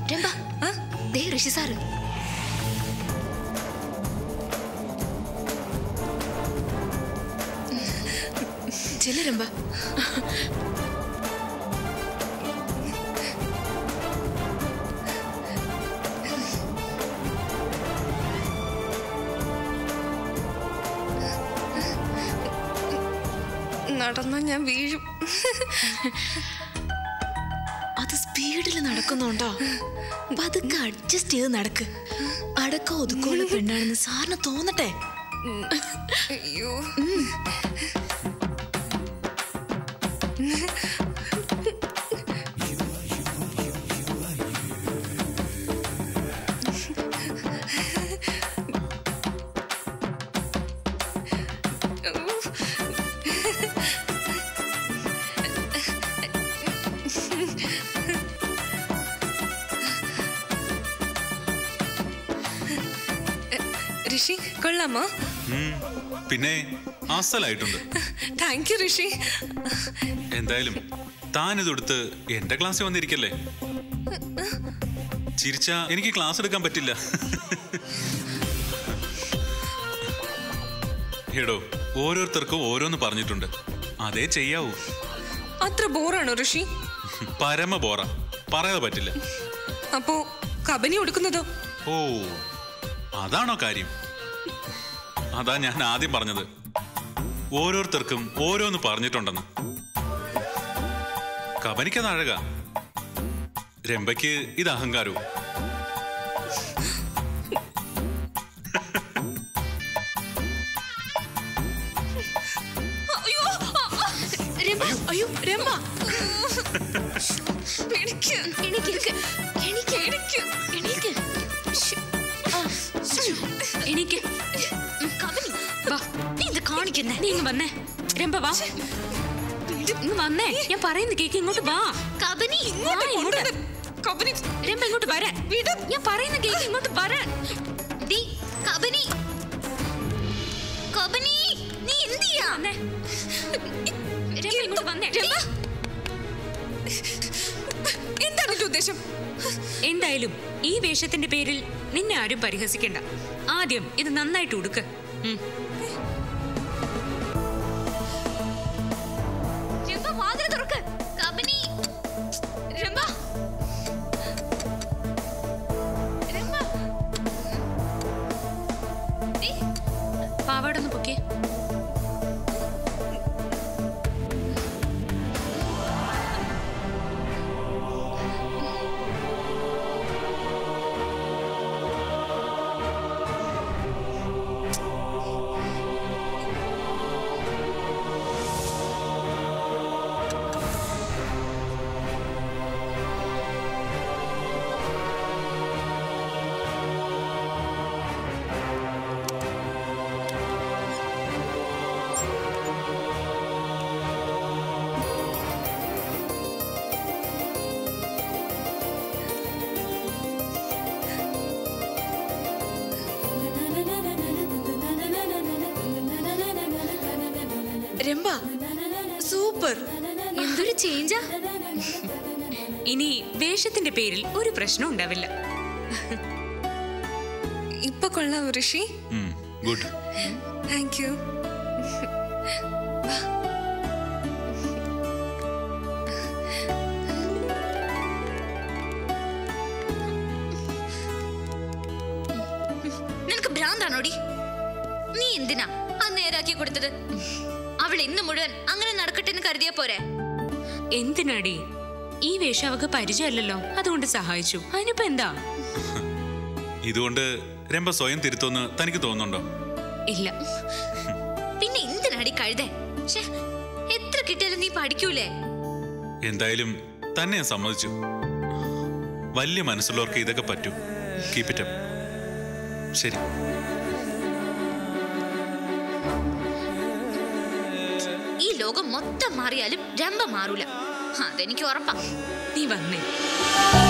രംഭ ദേ ഋഷി sir ചെല്ലു രംഭ നടന്ന ഞാൻ വീഴും അത് സ്പീഡിൽ നടക്കുന്നുണ്ടോ പതുക്കെ അഡ്ജസ്റ്റ് ചെയ്ത് നടക്ക് അടക്ക ഒതുക്കമുള്ള പെണ്ണാണെന്ന് സാറിന് തോന്നട്ടെ അയ്യോ ഋഷി കൊള്ളാമോ ഉം, പിന്നെ അസലായിട്ടുണ്ട് താങ്ക് യു ഋഷി എന്തായാലും താൻ ഇതെടുത്ത് എന്റെ ക്ലാസ്സിൽ വന്നിരിക്കല്ലേ ചിരിച്ച എനിക്ക് ക്ലാസ് എടുക്കാൻ പറ്റില്ല എടോ ഓരോരുത്തർക്കും ഓരോന്ന് പറഞ്ഞിട്ടുണ്ട് അതേ ചെയ്യാവൂ അത്ര ബോറാണോ ഋഷി പരമ ബോറ പറയാതെ പറ്റില്ല അപ്പോ കബനി കൊടുക്കുന്നതോ ഓ അതാണോ കാര്യം അതാ ഞാൻ ആദ്യം പറഞ്ഞത് ഓരോരുത്തർക്കും ഓരോന്ന് പറഞ്ഞിട്ടുണ്ടെന്ന് കബനിക്കത് അഴക രംഭയ്ക്ക് ഇത് അഹങ്കാരവും രംഭ അയ്യോ രംഭ എനിക്ക് എണീക്ക് എണീക്ക് എണീക്ക് എണീക്ക് ശ്ശ്. ആ, ശ്ശ്. എണീക്ക് കബനി വാ നീ ഇത് കാണിക്കുന്നേ നീ ഇങ്ങ് വന്നേ രംഭ വാ ഇങ്ങ് വന്നേ ഞാൻ പറയുന്ന കേക്ക് ഇങ്ങോട്ട് വാ കബനി വാ ഇങ്ങോട്ട് കബനി രംഭ ഇങ്ങോട്ട് വരാൻ ഞാൻ പറയുന്ന കേക്ക് ഇങ്ങോട്ട് വരാൻ ഡി കബനി കബനി നീ എന്ത് ചെയ്യാ വന്നേ രംഭ ഇങ്ങോട്ട് വന്നേ രംഭ എന്താണ് എന്റെ ഉദ്ദേശം എന്തായാലും ഈ വേഷത്തിന്റെ പേരിൽ നിന്നെ ആരും പരിഹസിക്കണ്ട ആദ്യം ഇത് നന്നായിട്ട് ഉടുക്ക് ഉം. രംഭ വാതിൽ തുറക്ക് കബനി രംഭ രംഭ ഡി, പാവാട ഒന്ന് പൊക്കിയേ രംഭ സൂപ്പർ എന്തൊരു ചേഞ്ചാ ഇനി വേഷത്തിന്റെ പേരിൽ ഒരു പ്രശ്നം ഉണ്ടാവില്ല ഇപ്പൊ കൊള്ളാം ഋഷി ഗുഡ് താങ്ക് യു നിനക്ക് ഭ്രാന്താണോടി നീ എന്തിനാ ആ നേരാക്കി കൊടുത്തത് അവൾ ഇന്ന് മുഴുവൻ അങ്ങനെ നടക്കട്ടെ എന്ന് കരുതിയാ പോരെ എന്തിനാടി ഈ വേഷം അവക്ക് പരിചയമല്ലല്ലോ അതുകൊണ്ട് സഹായിച്ചു അതിനിപ്പോ എന്താ ഇതുകൊണ്ട് രംഭ സ്വയം തിരുത്തുമെന്ന് തനിക്ക് തോന്നുന്നുണ്ടോ ഇല്ല പിന്നെ എന്തിനാടി കഴുതേ ശ്ശേ, എത്ര കിട്ടിയാലും നീ പഠിക്കൂലേ എന്തായാലും തന്നെ ഞാൻ സമ്മതിച്ചു വലിയ മനസ്സുള്ളവർക്ക് ഇതൊക്കെ പറ്റൂ കീപ് ഇറ്റ് അപ്പ് ശരി ഈ ലോകം മൊത്തം മാറിയാലും രംഭ മാറൂല അതെനിക്ക് ഉറപ്പാ നീ വന്നേ